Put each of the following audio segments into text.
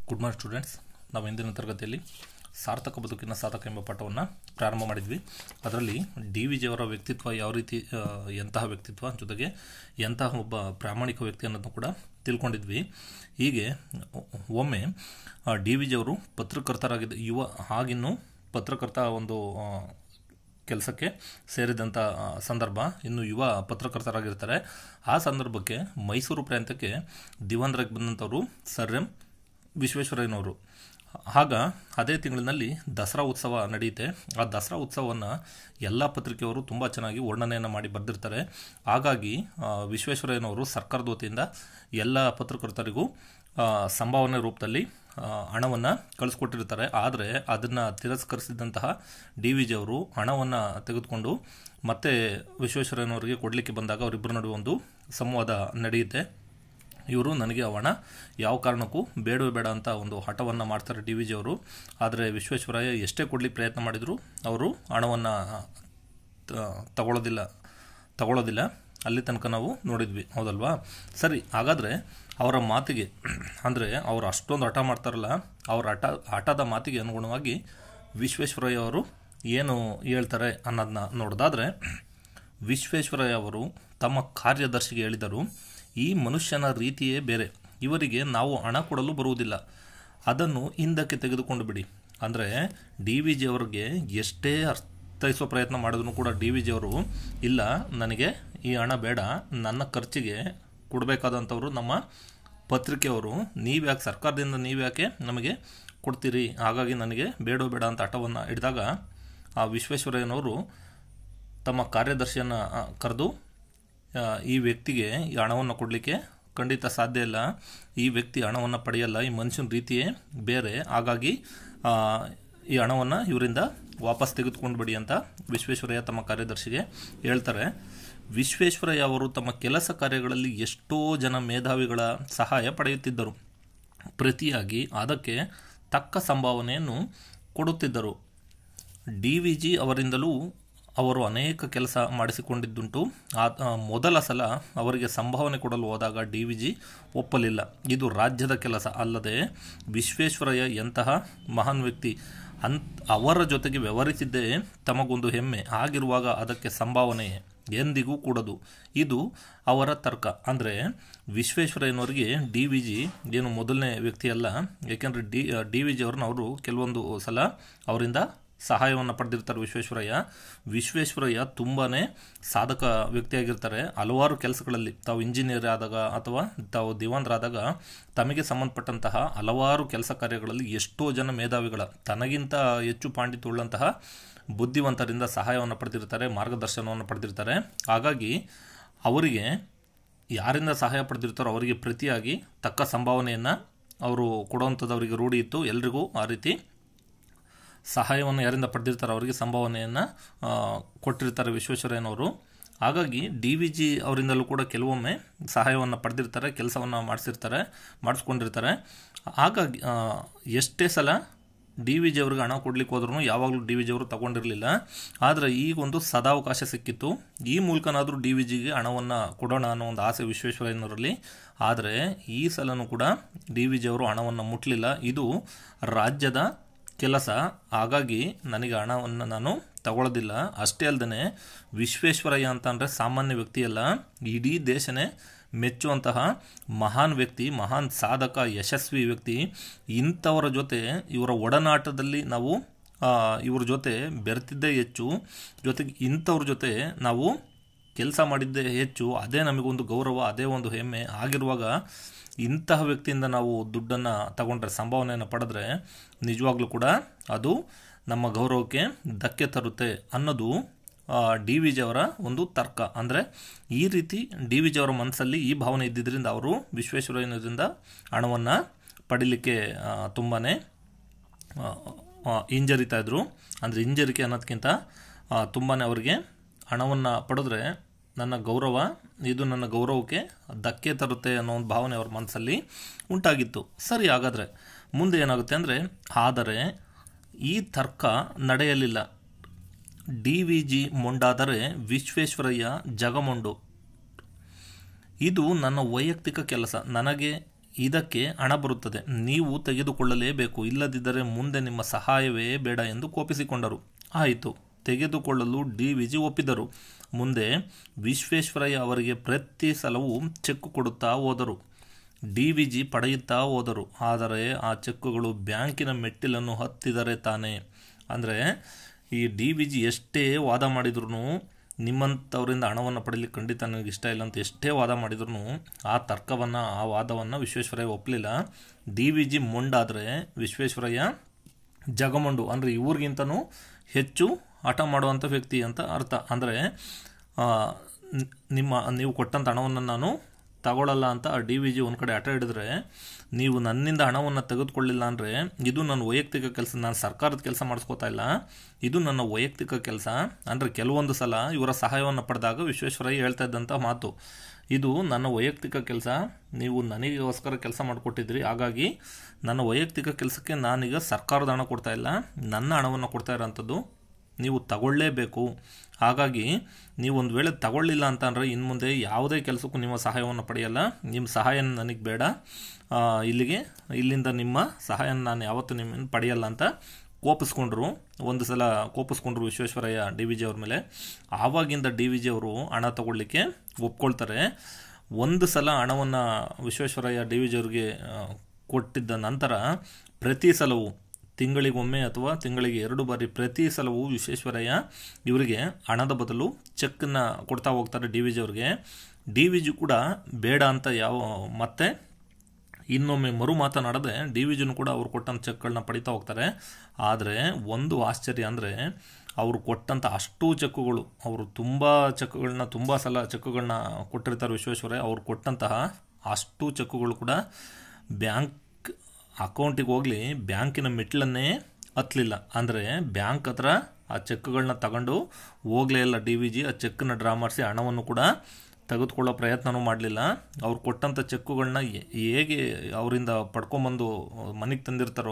good morning students ನಾವು ಇಂದಿನ ತರಗತಿಯಲ್ಲಿ ಸಾರ್ಥಕ ಬದುಕಿನ ಸಾಧಕ ಎಂಬ ಪಾಠವನ್ನು ಪ್ರಾರಂಭ ಮಾಡಿದ್ವಿ ಅದರಲ್ಲಿ ಡಿ ವಿ ಜಿಯವರ ವ್ಯಕ್ತಿತ್ವ ಯಾವ ರೀತಿ ಆ, ಎಂತಹ ವ್ಯಕ್ತಿತ್ವ ಜೊತೆಗೆ ಎಂತಹ ಒಬ್ಬ ಪ್ರಾಮಾಣಿಕ ವ್ಯಕ್ತಿ ಅನ್ನೋದನ್ನು ಕೂಡ ತಿಳ್ಕೊಂಡಿದ್ವಿ ಹೀಗೆ ಒಮ್ಮೆ ಡಿ ವಿ ಜಿಯವರು ಪತ್ರಕರ್ತರಾಗಿದ್ದ ಯುವ ಆಗಿನ್ನೂ ಪತ್ರಕರ್ತ ಒಂದು ಆ, ಕೆಲಸಕ್ಕೆ ಸೇರಿದಂಥ ಆ, ಸಂದರ್ಭ ಇನ್ನು ಯುವ ಪತ್ರಕರ್ತರಾಗಿರ್ತಾರೆ ಆ ಸಂದರ್ಭಕ್ಕೆ ಮೈಸೂರು ಪ್ರಾಂತ್ಯಕ್ಕೆ ದಿವಂದ್ರಾಗಿ ಬಂದಂಥವರು ಸರ್ ಎಂ ವಿಶ್ವೇಶ್ವರಯ್ಯನವರು ಆಗ ಅದೇ ತಿಂಗಳಿನಲ್ಲಿ ದಸರಾ ಉತ್ಸವ ನಡೆಯುತ್ತೆ ಆ ದಸರಾ ಉತ್ಸವವನ್ನು ಎಲ್ಲ ಪತ್ರಿಕೆಯವರು ತುಂಬ ಚೆನ್ನಾಗಿ ವರ್ಣನೆಯನ್ನು ಮಾಡಿ ಬರೆದಿರ್ತಾರೆ ಹಾಗಾಗಿ ಆ, ವಿಶ್ವೇಶ್ವರಯ್ಯನವರು ಸರ್ಕಾರದ ವತಿಯಿಂದ ಎಲ್ಲ ಪತ್ರಕರ್ತರಿಗೂ ಆ, ಸಂಭಾವನೆ ರೂಪದಲ್ಲಿ ಹಣವನ್ನು ಕಳಿಸ್ಕೊಟ್ಟಿರ್ತಾರೆ ಆದರೆ ಅದನ್ನು ತಿರಸ್ಕರಿಸಿದಂತಹ ಡಿ ವಿ ಜಿಯವರು ಹಣವನ್ನು ತೆಗೆದುಕೊಂಡು ಮತ್ತೆ ವಿಶ್ವೇಶ್ವರಯ್ಯನವರಿಗೆ ಕೊಡಲಿಕ್ಕೆ ಬಂದಾಗ ಅವರಿಬ್ಬರ ನಡುವೆ ಒಂದು ಸಂವಾದ ನಡೆಯುತ್ತೆ ಇವರು ನನಗೆ ಆ ಹಣ ಯಾವ ಕಾರಣಕ್ಕೂ ಬೇಡವೇ ಬೇಡ ಅಂತ ಒಂದು ಹಠವನ್ನು ಮಾಡ್ತಾರೆ ಡಿ ವಿ ಜಿಯವರು ಆದರೆ ವಿಶ್ವೇಶ್ವರಯ್ಯ ಎಷ್ಟೇ ಕೊಡಲಿಕ್ಕೆ ಪ್ರಯತ್ನ ಮಾಡಿದರೂ ಅವರು ಹಣವನ್ನು ತಗೊಳ್ಳೋದಿಲ್ಲ ತಗೊಳ್ಳೋದಿಲ್ಲ ಅಲ್ಲಿ ತನಕ ನಾವು ನೋಡಿದ್ವಿ ಹೌದಲ್ವಾ ಸರಿ ಹಾಗಾದರೆ ಅವರ ಮಾತಿಗೆ ಅಂದರೆ ಅವರು ಅಷ್ಟೊಂದು ಹಠ ಮಾಡ್ತಾರಲ್ಲ ಅವರ ಹಠ ಹಠದ ಮಾತಿಗೆ ಅನುಗುಣವಾಗಿ ವಿಶ್ವೇಶ್ವರಯ್ಯ ಅವರು ಏನು ಹೇಳ್ತಾರೆ ಅನ್ನೋದನ್ನ ನೋಡೋದಾದರೆ ವಿಶ್ವೇಶ್ವರಯ್ಯ ಅವರು ತಮ್ಮ ಕಾರ್ಯದರ್ಶಿಗೆ ಹೇಳಿದರು ಈ ಮನುಷ್ಯನ ರೀತಿಯೇ ಬೇರೆ ಇವರಿಗೆ ನಾವು ಹಣ ಕೊಡಲು ಬರುವುದಿಲ್ಲ ಅದನ್ನು ಹಿಂದಕ್ಕೆ ತೆಗೆದುಕೊಂಡು ಬಿಡಿ ಅಂದರೆ ಡಿ ವಿ ಜಿ ಅವರಿಗೆ ಎಷ್ಟೇ ಅರ್ಥೈಸೋ ಪ್ರಯತ್ನ ಮಾಡಿದ್ರು ಕೂಡ ಡಿ ವಿ ಜಿ ಅವರು ಇಲ್ಲ ನನಗೆ ಈ ಹಣ ಬೇಡ ನನ್ನ ಖರ್ಚಿಗೆ ಕೊಡಬೇಕಾದಂಥವ್ರು ನಮ್ಮ ಪತ್ರಿಕೆಯವರು ನೀವ್ಯಾಕೆ ಸರ್ಕಾರದಿಂದ ನೀವ್ಯಾಕೆ ನಮಗೆ ಕೊಡ್ತೀರಿ ಹಾಗಾಗಿ ನನಗೆ ಬೇಡೋ ಬೇಡ ಅಂತ ಹಠವನ್ನು ಹಿಡಿದಾಗ ಆ ವಿಶ್ವೇಶ್ವರಯ್ಯನವರು ತಮ್ಮ ಕಾರ್ಯದರ್ಶಿಯನ್ನು ಕರೆದು ಆ, ಈ ವ್ಯಕ್ತಿಗೆ ಈ ಹಣವನ್ನು ಕೊಡಲಿಕ್ಕೆ ಖಂಡಿತ ಸಾಧ್ಯ ಇಲ್ಲ ಈ ವ್ಯಕ್ತಿ ಹಣವನ್ನು ಪಡೆಯಲ್ಲ ಈ ಮನುಷ್ಯನ ರೀತಿಯೇ ಬೇರೆ ಹಾಗಾಗಿ ಆ, ಈ ಹಣವನ್ನು ಇವರಿಂದ ವಾಪಸ್ ತೆಗೆದುಕೊಂಡು ಬಿಡಿ ಅಂತ ವಿಶ್ವೇಶ್ವರಯ್ಯ ತಮ್ಮ ಕಾರ್ಯದರ್ಶಿಗೆ ಹೇಳ್ತಾರೆ ವಿಶ್ವೇಶ್ವರಯ್ಯ ಅವರು ತಮ್ಮ ಕೆಲಸ ಕಾರ್ಯಗಳಲ್ಲಿ ಎಷ್ಟೋ ಜನ ಮೇಧಾವಿಗಳ ಸಹಾಯ ಪಡೆಯುತ್ತಿದ್ದರು ಪ್ರತಿಯಾಗಿ ಅದಕ್ಕೆ ತಕ್ಕ ಸಂಭಾವನೆಯನ್ನು ಕೊಡುತ್ತಿದ್ದರು ಡಿ ವಿ ಜಿ ಅವರಿಂದಲೂ ಅವರು ಅನೇಕ ಕೆಲಸ ಮಾಡಿಸಿಕೊಂಡಿದ್ದುಂಟು ಆ ಆ, ಮೊದಲ ಸಲ ಅವರಿಗೆ ಸಂಭಾವನೆ ಕೊಡಲು ಹೋದಾಗ ಡಿ ವಿ ಜಿ ಒಪ್ಪಲಿಲ್ಲ ಇದು ರಾಜ್ಯದ ಕೆಲಸ ಅಲ್ಲದೆ ವಿಶ್ವೇಶ್ವರಯ್ಯ ಎಂತಹ ಮಹಾನ್ ವ್ಯಕ್ತಿ ಅಂತ್ ಅವರ ಜೊತೆಗೆ ವ್ಯವಹರಿಸಿದ್ದೇ ತಮಗೊಂದು ಹೆಮ್ಮೆ ಆಗಿರುವಾಗ ಅದಕ್ಕೆ ಸಂಭಾವನೆ ಎಂದಿಗೂ ಕೂಡದು ಇದು ಅವರ ತರ್ಕ ಅಂದರೆ ವಿಶ್ವೇಶ್ವರಯ್ಯನವರಿಗೆ ಡಿ ವಿ ಜಿ ಏನು ಮೊದಲನೇ ವ್ಯಕ್ತಿ ಅಲ್ಲ ಏಕೆಂದರೆ ಡಿ ಡಿ ವಿ ಜಿ ಅವ್ರನ್ನ ಅವರು ಕೆಲವೊಂದು ಸಲ ಅವರಿಂದ ಸಹಾಯವನ್ನು ಪಡೆದಿರ್ತಾರೆ ವಿಶ್ವೇಶ್ವರಯ್ಯ ವಿಶ್ವೇಶ್ವರಯ್ಯ ತುಂಬಾ ಸಾಧಕ ವ್ಯಕ್ತಿಯಾಗಿರ್ತಾರೆ ಹಲವಾರು ಕೆಲಸಗಳಲ್ಲಿ ತಾವು ಇಂಜಿನಿಯರ್ ಆದಾಗ ಅಥವಾ ತಾವು ದಿವಾನ್ರಾದಾಗ ತಮಗೆ ಸಂಬಂಧಪಟ್ಟಂತಹ ಹಲವಾರು ಕೆಲಸ ಕಾರ್ಯಗಳಲ್ಲಿ ಎಷ್ಟೋ ಜನ ಮೇಧಾವಿಗಳ ತನಗಿಂತ ಹೆಚ್ಚು ಪಾಂಡಿತ್ಯವುಳ್ಳಂತಹ ಬುದ್ಧಿವಂತರಿಂದ ಸಹಾಯವನ್ನು ಪಡೆದಿರ್ತಾರೆ ಮಾರ್ಗದರ್ಶನವನ್ನು ಪಡೆದಿರ್ತಾರೆ ಹಾಗಾಗಿ ಅವರಿಗೆ ಯಾರಿಂದ ಸಹಾಯ ಪಡೆದಿರ್ತಾರೋ ಅವರಿಗೆ ಪ್ರತಿಯಾಗಿ ತಕ್ಕ ಸಂಭಾವನೆಯನ್ನು ಅವರು ಕೊಡುವಂಥದ್ದು ಅವರಿಗೆ ರೂಢಿ ಇತ್ತು ಎಲ್ರಿಗೂ ಆ ರೀತಿ ಸಹಾಯವನ್ನು ಯಾರಿಂದ ಪಡೆದಿರ್ತಾರೆ ಅವರಿಗೆ ಸಂಭಾವನೆಯನ್ನು ಆ, ಕೊಟ್ಟಿರ್ತಾರೆ ವಿಶ್ವೇಶ್ವರಯ್ಯನವರು ಹಾಗಾಗಿ ಡಿ ವಿ ಜಿ ಅವರಿಂದಲೂ ಕೂಡ ಕೆಲವೊಮ್ಮೆ ಸಹಾಯವನ್ನು ಪಡೆದಿರ್ತಾರೆ ಕೆಲಸವನ್ನು ಮಾಡಿಸಿರ್ತಾರೆ ಮಾಡಿಸ್ಕೊಂಡಿರ್ತಾರೆ ಹಾಗಾಗಿ ಆ, ಎಷ್ಟೇ ಸಲ ಡಿ ವಿ ಜಿ ಅವ್ರಿಗೆ ಹಣ ಕೊಡ್ಲಿಕ್ಕೆ ಹೋದ್ರೂ ಯಾವಾಗಲೂ ಡಿ ವಿ ಜಿ ಅವರು ತಗೊಂಡಿರಲಿಲ್ಲ ಆದರೆ ಈಗೊಂದು ಸದಾವಕಾಶ ಸಿಕ್ಕಿತ್ತು ಈ ಮೂಲಕನಾದರೂ ಡಿ ವಿ ಜಿಗೆ ಹಣವನ್ನು ಕೊಡೋಣ ಅನ್ನೋ ಒಂದು ಆಸೆ ವಿಶ್ವೇಶ್ವರಯ್ಯನವರಲ್ಲಿ ಆದರೆ ಈ ಸಲನೂ ಕೂಡ ಡಿ ವಿ ಜಿ ಅವರು ಹಣವನ್ನು ಮುಟ್ಟಲಿಲ್ಲ ಇದು ರಾಜ್ಯದ ಕೆಲಸ ಹಾಗಾಗಿ ನನಗೆ ಹಣವನ್ನು ನಾನು ತಗೊಳ್ಳೋದಿಲ್ಲ ಅಷ್ಟೇ ಅಲ್ಲದೆ ವಿಶ್ವೇಶ್ವರಯ್ಯ ಅಂತ ಅಂದರೆ ಸಾಮಾನ್ಯ ವ್ಯಕ್ತಿಯಲ್ಲ ಇಡೀ ದೇಶನೇ ಮೆಚ್ಚುವಂತಹ ಮಹಾನ್ ವ್ಯಕ್ತಿ ಮಹಾನ್ ಸಾಧಕ ಯಶಸ್ವಿ ವ್ಯಕ್ತಿ ಇಂಥವರ ಜೊತೆ ಇವರ ಒಡನಾಟದಲ್ಲಿ ನಾವು ಆ, ಇವ್ರ ಜೊತೆ ಬೆರೆತಿದ್ದೇ ಹೆಚ್ಚು ಜೊತೆಗೆ ಇಂಥವ್ರ ಜೊತೆ ನಾವು ಕೆಲಸ ಮಾಡಿದ್ದೇ ಹೆಚ್ಚು ಅದೇ ನಮಗೊಂದು ಗೌರವ ಅದೇ ಒಂದು ಹೆಮ್ಮೆ ಆಗಿರುವಾಗ ಇಂತಹ ವ್ಯಕ್ತಿಯಿಂದ ನಾವು ದುಡ್ಡನ್ನು ತಗೊಂಡ್ರೆ ಸಂಭಾವನೆಯನ್ನು ಪಡೆದ್ರೆ ನಿಜವಾಗ್ಲೂ ಕೂಡ ಅದು ನಮ್ಮ ಗೌರವಕ್ಕೆ ಧಕ್ಕೆ ತರುತ್ತೆ ಅನ್ನೋದು ಡಿ ವಿ ಜಿ ಅವರ ಒಂದು ತರ್ಕ ಅಂದರೆ ಈ ರೀತಿ ಡಿ ವಿ ಜಿ ಅವರ ಮನಸ್ಸಲ್ಲಿ ಈ ಭಾವನೆ ಇದ್ದಿದ್ದರಿಂದ ಅವರು ವಿಶ್ವೇಶ್ವರಯ್ಯನದಿಂದ ಹಣವನ್ನು ಪಡಿಲಿಕ್ಕೆ ತುಂಬಾ ಹಿಂಜರಿತಾ ಇದ್ರು ಅಂದರೆ ಹಿಂಜರಿಕೆ ಅನ್ನೋದಕ್ಕಿಂತ ತುಂಬಾ ಅವರಿಗೆ ಹಣವನ್ನು ಪಡೆದ್ರೆ ನನ್ನ ಗೌರವ ಇದು ನನ್ನ ಗೌರವಕ್ಕೆ ಧಕ್ಕೆ ತರುತ್ತೆ ಅನ್ನೋ ಒಂದು ಭಾವನೆ ಅವ್ರ ಮನಸ್ಸಲ್ಲಿ ಉಂಟಾಗಿತ್ತು ಸರಿ ಹಾಗಾದರೆ ಮುಂದೆ ಏನಾಗುತ್ತೆ ಅಂದರೆ ಆದರೆ ಈ ತರ್ಕ ನಡೆಯಲಿಲ್ಲ ಡಿ ವಿ ಜಿ ಮೊಂಡಾದರೆ ವಿಶ್ವೇಶ್ವರಯ್ಯ ಜಗಮೊಂಡು ಇದು ನನ್ನ ವೈಯಕ್ತಿಕ ಕೆಲಸ ನನಗೆ ಇದಕ್ಕೆ ಹಣ ಬರುತ್ತದೆ ನೀವು ತೆಗೆದುಕೊಳ್ಳಲೇಬೇಕು ಇಲ್ಲದಿದ್ದರೆ ಮುಂದೆ ನಿಮ್ಮ ಸಹಾಯವೇ ಬೇಡ ಎಂದು ಕೋಪಿಸಿಕೊಂಡರು ಆಯಿತು ತೆಗೆದುಕೊಳ್ಳಲು ಡಿ ವಿಜಿ ಒಪ್ಪಿದರು ಮುಂದೆ ವಿಶ್ವೇಶ್ವರಯ್ಯ ಅವರಿಗೆ ಪ್ರತಿ ಸಲವೂ ಚೆಕ್ ಕೊಡುತ್ತಾ ಹೋದರು ಡಿ ವಿ ಜಿ ಪಡೆಯುತ್ತಾ ಹೋದರು ಆದರೆ ಆ ಚೆಕ್ಕುಗಳು ಬ್ಯಾಂಕಿನ ಮೆಟ್ಟಿಲನ್ನು ಹತ್ತಿದರೆ ತಾನೇ ಅಂದರೆ ಈ ಡಿ ವಿ ಜಿ ಎಷ್ಟೇ ವಾದ ಮಾಡಿದ್ರು ನಿಮ್ಮಂಥವರಿಂದ ಹಣವನ್ನು ಪಡೀಲಿಕ್ಕೆ ಖಂಡಿತ ನನಗೆ ಇಷ್ಟ ಇಲ್ಲ ಅಂತ ಎಷ್ಟೇ ವಾದ ಮಾಡಿದ್ರು ಆ ತರ್ಕವನ್ನು ಆ ವಾದವನ್ನು ವಿಶ್ವೇಶ್ವರಯ್ಯ ಒಪ್ಪಲಿಲ್ಲ ಡಿ ವಿ ಜಿ ಮೊಂಡಾದರೆ ವಿಶ್ವೇಶ್ವರಯ್ಯ ಜಗಮಂಡು ಅಂದರೆ ಇವ್ರಿಗಿಂತನೂ ಹೆಚ್ಚು ಹಠ ಮಾಡುವಂಥ ವ್ಯಕ್ತಿ ಅಂತ ಅರ್ಥ ಅಂದರೆ ನಿಮ್ಮ ನೀವು ಕೊಟ್ಟಂಥ ಹಣವನ್ನು ನಾನು ತಗೊಳ್ಳಲ್ಲ ಅಂತ ಡಿ ವಿ ಜಿ ಒಂದು ಕಡೆ ಹಠ ಹಿಡಿದ್ರೆ ನೀವು ನನ್ನಿಂದ ಹಣವನ್ನು ತೆಗೆದುಕೊಳ್ಳಿಲ್ಲ ಅಂದರೆ ಇದು ನನ್ನ ವೈಯಕ್ತಿಕ ಕೆಲಸ ನಾನು ಸರ್ಕಾರದ ಕೆಲಸ ಮಾಡಿಸ್ಕೋತಾ ಇಲ್ಲ ಇದು ನನ್ನ ವೈಯಕ್ತಿಕ ಕೆಲಸ ಅಂದರೆ ಕೆಲವೊಂದು ಸಲ ಇವರ ಸಹಾಯವನ್ನು ಪಡೆದಾಗ ವಿಶ್ವೇಶ್ವರಯ್ಯ ಹೇಳ್ತಾ ಇದ್ದಂಥ ಮಾತು ಇದು ನನ್ನ ವೈಯಕ್ತಿಕ ಕೆಲಸ ನೀವು ನನಗೋಸ್ಕರ ಕೆಲಸ ಮಾಡಿಕೊಟ್ಟಿದ್ರಿ ಹಾಗಾಗಿ ನನ್ನ ವೈಯಕ್ತಿಕ ಕೆಲಸಕ್ಕೆ ನಾನೀಗ ಸರ್ಕಾರದ ಹಣ ಕೊಡ್ತಾ ಇಲ್ಲ ನನ್ನ ಹಣವನ್ನು ಕೊಡ್ತಾ ಇರೋಂಥದ್ದು ನೀವು ತಗೊಳ್ಳೇಬೇಕು ಹಾಗಾಗಿ ನೀವು ಒಂದು ವೇಳೆ ತಗೊಳ್ಳಿಲ್ಲ ಅಂತ ಅಂದರೆ ಇನ್ನು ಮುಂದೆ ಯಾವುದೇ ಕೆಲಸಕ್ಕೂ ನಿಮ್ಮ ಸಹಾಯವನ್ನು ಪಡೆಯಲ್ಲ ನಿಮ್ಮ ಸಹಾಯ ನನಗೆ ಬೇಡ ಇಲ್ಲಿಗೆ ಇಲ್ಲಿಂದ ನಿಮ್ಮ ಸಹಾಯನ ನಾನು ಯಾವತ್ತೂ ನಿಮ್ಮ ಪಡೆಯಲ್ಲ ಅಂತ ಕೋಪಿಸ್ಕೊಂಡ್ರು ಒಂದು ಸಲ ಕೋಪಿಸ್ಕೊಂಡ್ರು ವಿಶ್ವೇಶ್ವರಯ್ಯ ಡಿ ವಿ ಜಿ ಅವ್ರ ಮೇಲೆ ಆವಾಗಿಂದ ಡಿ ವಿ ಜಿ ಅವರು ಹಣ ತಗೊಳ್ಳಿಕ್ಕೆ ಒಪ್ಕೊಳ್ತಾರೆ ಒಂದು ಸಲ ಹಣವನ್ನು ವಿಶ್ವೇಶ್ವರಯ್ಯ ಡಿ ವಿ ಜಿ ಅವ್ರಿಗೆ ಕೊಟ್ಟಿದ್ದ ನಂತರ ಪ್ರತಿ ಸಲವೂ ತಿಂಗಳಿಗೊಮ್ಮೆ ಅಥವಾ ತಿಂಗಳಿಗೆ ಎರಡು ಬಾರಿ ಪ್ರತಿ ಸಲವೂ ವಿಶ್ವೇಶ್ವರಯ್ಯ ಇವರಿಗೆ ಹಣದ ಬದಲು ಚೆಕ್ಕನ್ನು ಕೊಡ್ತಾ ಹೋಗ್ತಾರೆ ಡಿ ವಿ ಜಿ ಅವ್ರಿಗೆ ಡಿ ವಿ ಜಿ ಕೂಡ ಬೇಡ ಅಂತ ಯಾವ ಮತ್ತೆ ಇನ್ನೊಮ್ಮೆ ಮರು ಮಾತನಾಡದೆ ಡಿ ವಿ ಜಿನೂ ಕೂಡ ಅವ್ರು ಕೊಟ್ಟಂಥ ಚೆಕ್ಗಳನ್ನ ಪಡಿತಾ ಹೋಗ್ತಾರೆ ಆದರೆ ಒಂದು ಆಶ್ಚರ್ಯ ಅಂದರೆ ಅವರು ಕೊಟ್ಟಂಥ ಅಷ್ಟು ಚೆಕ್ಕುಗಳು ಅವರು ತುಂಬ ಚೆಕ್ಗಳನ್ನ ತುಂಬ ಸಲ ಚೆಕ್ಕುಗಳನ್ನ ಕೊಟ್ಟಿರ್ತಾರೆ ವಿಶ್ವೇಶ್ವರಯ್ಯ ಅವ್ರು ಕೊಟ್ಟಂತಹ ಅಷ್ಟು ಚೆಕ್ಕುಗಳು ಕೂಡ ಬ್ಯಾಂಕ್ ಅಕೌಂಟಿಗೆ ಹೋಗಲಿ ಬ್ಯಾಂಕಿನ ಮೆಟ್ಲನ್ನೇ ಹತ್ತಲಿಲ್ಲ ಅಂದರೆ ಬ್ಯಾಂಕ್ ಹತ್ರ ಆ ಚೆಕ್ಗಳನ್ನ ತಗೊಂಡು ಹೋಗಲೇ ಇಲ್ಲ ಡಿ ವಿ ಜಿ ಆ ಚೆಕ್ಕನ್ನು ಡ್ರಾ ಮಾಡಿಸಿ ಹಣವನ್ನು ಕೂಡ ತೆಗೆದುಕೊಳ್ಳೋ ಪ್ರಯತ್ನವೂ ಮಾಡಲಿಲ್ಲ ಅವ್ರು ಕೊಟ್ಟಂಥ ಚೆಕ್ಕುಗಳನ್ನ ಹೇಗೆ ಅವರಿಂದ ಪಡ್ಕೊಂಬಂದು ಮನೆಗೆ ತಂದಿರ್ತಾರೋ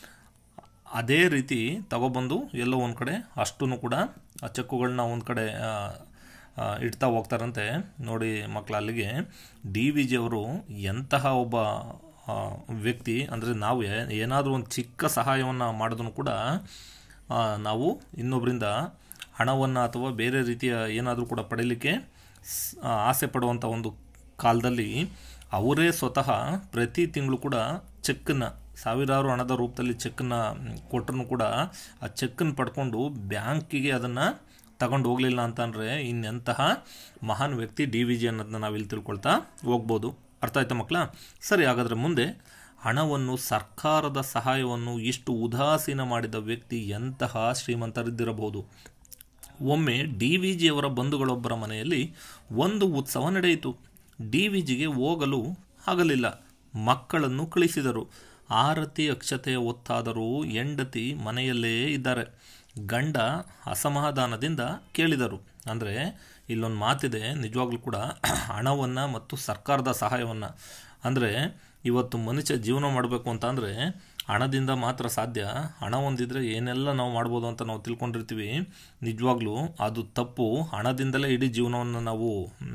ಅದೇ ರೀತಿ ತಗೊಬಂದು ಎಲ್ಲೋ ಒಂದು ಕಡೆ ಅಷ್ಟೂ ಕೂಡ ಆ ಚೆಕ್ಕುಗಳನ್ನ ಒಂದು ಕಡೆ ಇಡ್ತಾ ಹೋಗ್ತಾರಂತೆ ನೋಡಿ ಮಕ್ಕಳ ಅಲ್ಲಿಗೆ ಡಿ ವಿ ಜಿ ಅವರು ಎಂತಹ ಒಬ್ಬ ವ್ಯಕ್ತಿ ಅಂದರೆ ನಾವು ಏನಾದರೂ ಒಂದು ಚಿಕ್ಕ ಸಹಾಯವನ್ನು ಮಾಡಿದ್ರು ಕೂಡ ನಾವು ಇನ್ನೊಬ್ಬರಿಂದ ಹಣವನ್ನು ಅಥವಾ ಬೇರೆ ರೀತಿಯ ಏನಾದರೂ ಕೂಡ ಪಡೀಲಿಕ್ಕೆ ಆಸೆ ಪಡುವಂಥ ಒಂದು ಕಾಲದಲ್ಲಿ ಅವರೇ ಸ್ವತಃ ಪ್ರತಿ ತಿಂಗಳು ಕೂಡ ಚೆಕ್ಕನ್ನು ಸಾವಿರಾರು ಹಣದ ರೂಪದಲ್ಲಿ ಚೆಕ್ಕನ್ನು ಕೊಟ್ಟರು ಕೂಡ ಆ ಚೆಕ್ಕನ್ನು ಪಡ್ಕೊಂಡು ಬ್ಯಾಂಕಿಗೆ ಅದನ್ನು ತಗೊಂಡು ಹೋಗಲಿಲ್ಲ ಅಂತಂದರೆ ಇನ್ನೆಂತಹ ಮಹಾನ್ ವ್ಯಕ್ತಿ ಡಿ ವಿ ಜಿ ಅನ್ನೋದನ್ನ ನಾವು ಇಲ್ಲಿ ತಿಳ್ಕೊಳ್ತಾ ಹೋಗ್ಬೋದು ಅರ್ಥ ಆಯ್ತಾ ಮಕ್ಕಳ ಸರಿ ಹಾಗಾದರೆ ಮುಂದೆ ಹಣವನ್ನು ಸರ್ಕಾರದ ಸಹಾಯವನ್ನು ಇಷ್ಟು ಉದಾಸೀನ ಮಾಡಿದ ವ್ಯಕ್ತಿ ಎಂತಹ ಶ್ರೀಮಂತರಿದ್ದಿರಬಹುದು ಒಮ್ಮೆ ಡಿ ವಿ ಜಿಯವರ ಬಂಧುಗಳೊಬ್ಬರ ಮನೆಯಲ್ಲಿ ಒಂದು ಉತ್ಸವ ನಡೆಯಿತು ಡಿ ವಿ ಜಿಗೆ ಹೋಗಲು ಆಗಲಿಲ್ಲ ಮಕ್ಕಳನ್ನು ಕಳಿಸಿದರು ಆರತಿ ಅಕ್ಷತೆಯ ಒತ್ತಾದರೂ ಹೆಂಡತಿ ಮನೆಯಲ್ಲೇ ಇದ್ದಾರೆ ಗಂಡ ಅಸಮಾಧಾನದಿಂದ ಕೇಳಿದರು ಅಂದರೆ ಇಲ್ಲೊಂದು ಮಾತಿದೆ ನಿಜವಾಗ್ಲೂ ಕೂಡ ಹಣವನ್ನು ಮತ್ತು ಸರ್ಕಾರದ ಸಹಾಯವನ್ನು ಅಂದರೆ ಇವತ್ತು ಮನುಷ್ಯ ಜೀವನ ಮಾಡಬೇಕು ಅಂತ ಅಂದರೆ ಹಣದಿಂದ ಮಾತ್ರ ಸಾಧ್ಯ ಹಣ ಹೊಂದಿದ್ರೆ ಏನೆಲ್ಲ ನಾವು ಮಾಡ್ಬೋದು ಅಂತ ನಾವು ತಿಳ್ಕೊಂಡಿರ್ತೀವಿ ನಿಜವಾಗ್ಲೂ ಅದು ತಪ್ಪು ಹಣದಿಂದಲೇ ಇಡೀ ಜೀವನವನ್ನು ನಾವು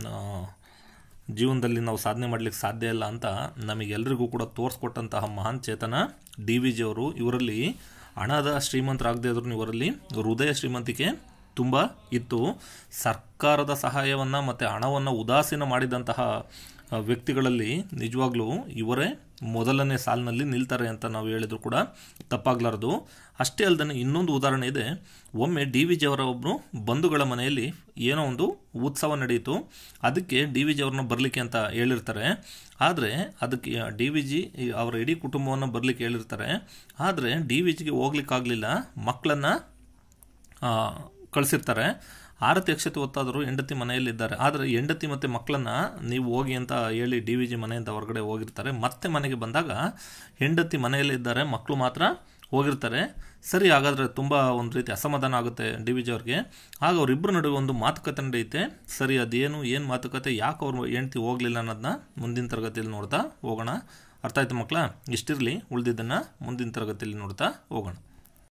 ಜೀವನದಲ್ಲಿ ನಾವು ಸಾಧನೆ ಮಾಡಲಿಕ್ಕೆ ಸಾಧ್ಯ ಇಲ್ಲ ಅಂತ ನಮಗೆಲ್ಲರಿಗೂ ಕೂಡ ತೋರಿಸ್ಕೊಟ್ಟಂತಹ ಮಹಾನ್ ಚೇತನ ಡಿ ವಿ ಜಿ ಅವರು ಇವರಲ್ಲಿ ಹಣದ ಶ್ರೀಮಂತರಾಗದೇ ಇದ್ರೂ ಇವರಲ್ಲಿ ಹೃದಯ ಶ್ರೀಮಂತಿಕೆ ತುಂಬ ಇತ್ತು ಸರ್ಕಾರದ ಸಹಾಯವನ್ನು ಮತ್ತು ಹಣವನ್ನು ಉದಾಸೀನ ಮಾಡಿದಂತಹ ವ್ಯಕ್ತಿಗಳಲ್ಲಿ ನಿಜವಾಗ್ಲೂ ಇವರೇ ಮೊದಲನೇ ಸಾಲಿನಲ್ಲಿ ನಿಲ್ತಾರೆ ಅಂತ ನಾವು ಹೇಳಿದ್ರು ಕೂಡ ತಪ್ಪಾಗಲಾರದು ಅಷ್ಟೇ ಅಲ್ಲದೆ ಇನ್ನೊಂದು ಉದಾಹರಣೆ ಇದೆ ಒಮ್ಮೆ ಡಿ ವಿ ಜಿ ಅವರ ಒಬ್ಬರು ಬಂಧುಗಳ ಮನೆಯಲ್ಲಿ ಏನೋ ಒಂದು ಉತ್ಸವ ನಡೆಯಿತು ಅದಕ್ಕೆ ಡಿ ವಿ ಜಿ ಅವ್ರನ್ನ ಬರಲಿಕ್ಕೆ ಅಂತ ಹೇಳಿರ್ತಾರೆ ಆದರೆ ಅದಕ್ಕೆ ಡಿ ವಿ ಜಿ ಅವರ ಇಡೀ ಕುಟುಂಬವನ್ನು ಬರಲಿಕ್ಕೆ ಹೇಳಿರ್ತಾರೆ ಆದರೆ ಡಿ ವಿ ಜಿಗೆ ಹೋಗ್ಲಿಕ್ಕಾಗಲಿಲ್ಲ ಮಕ್ಕಳನ್ನು ಕಳಿಸಿರ್ತಾರೆ ಆರತಿ ಅಕ್ಷತೆ ಹೊತ್ತಾದರೂ ಹೆಂಡತಿ ಮನೆಯಲ್ಲಿದ್ದಾರೆ ಆದರೆ ಹೆಂಡತಿ ಮತ್ತು ಮಕ್ಕಳನ್ನು ನೀವು ಹೋಗಿ ಅಂತ ಹೇಳಿ ಡಿ ವಿ ಜಿ ಮನೆಯಿಂದ ಹೊರಗಡೆ ಹೋಗಿರ್ತಾರೆ ಮತ್ತೆ ಮನೆಗೆ ಬಂದಾಗ ಹೆಂಡತಿ ಮನೆಯಲ್ಲೇ ಇದ್ದಾರೆ ಮಕ್ಕಳು ಮಾತ್ರ ಹೋಗಿರ್ತಾರೆ ಸರಿ ಹಾಗಾದರೆ ತುಂಬ ಒಂದು ರೀತಿ ಅಸಮಾಧಾನ ಆಗುತ್ತೆ ಡಿ ವಿ ಜಿ ಅವ್ರಿಗೆ ಆಗ ಅವರಿಬ್ಬರ ನಡುವೆ ಒಂದು ಮಾತುಕತೆ ನಡೆಯುತ್ತೆ ಸರಿ ಅದೇನು ಏನು ಮಾತುಕತೆ ಯಾಕೆ ಅವ್ರು ಹೆಂಡ್ತಿ ಹೋಗಲಿಲ್ಲ ಅನ್ನೋದನ್ನ ಮುಂದಿನ ತರಗತಿಯಲ್ಲಿ ನೋಡ್ತಾ ಹೋಗೋಣ ಅರ್ಥ ಆಯ್ತು ಮಕ್ಕಳ ಇಷ್ಟಿರಲಿ ಉಳಿದಿದ್ದನ್ನು ಮುಂದಿನ ತರಗತಿಯಲ್ಲಿ ನೋಡ್ತಾ ಹೋಗೋಣ